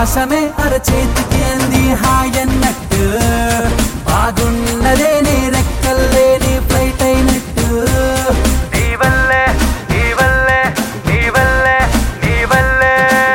ఆకాశమే అరచేతికి అంది హాయన్నట్టు బాగున్నదే నీ రెక్కల్లేని ఫ్లైట్ అయినట్టు నీ వల్లే నీ వల్లే నీ వల్లే నీ వల్లే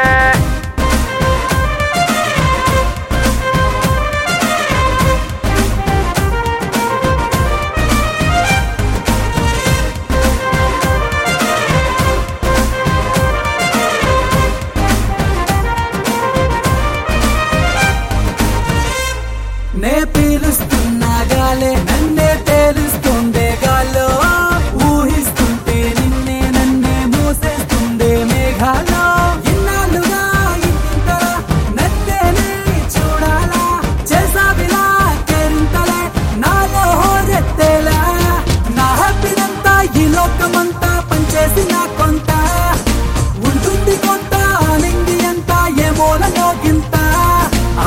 నే పీలుస్తున్నా గాలే నన్నే తేలుస్తుండే గాల్లో ఊహిస్తుంటే నిన్నే నన్నే మోసేస్తుండే మేఘాలో ఇన్నాళ్ళుగా ఇంతలా నన్నేనే చూడాలా చేసావిలా కేరింతలే నాలో హోరెత్తేలా నా హ్యాపీనంతా ఈ లోకమంతా పనిచేసి నా కొంత ఉంటుంది కొంత నిండి అంతా ఏ మూలలో గింత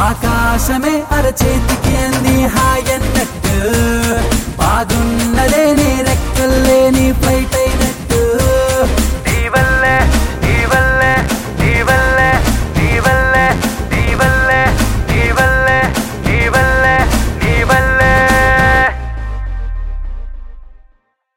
ఆకాశమే అరచేతికి అంది హాయన్నట్టు బాగున్నదే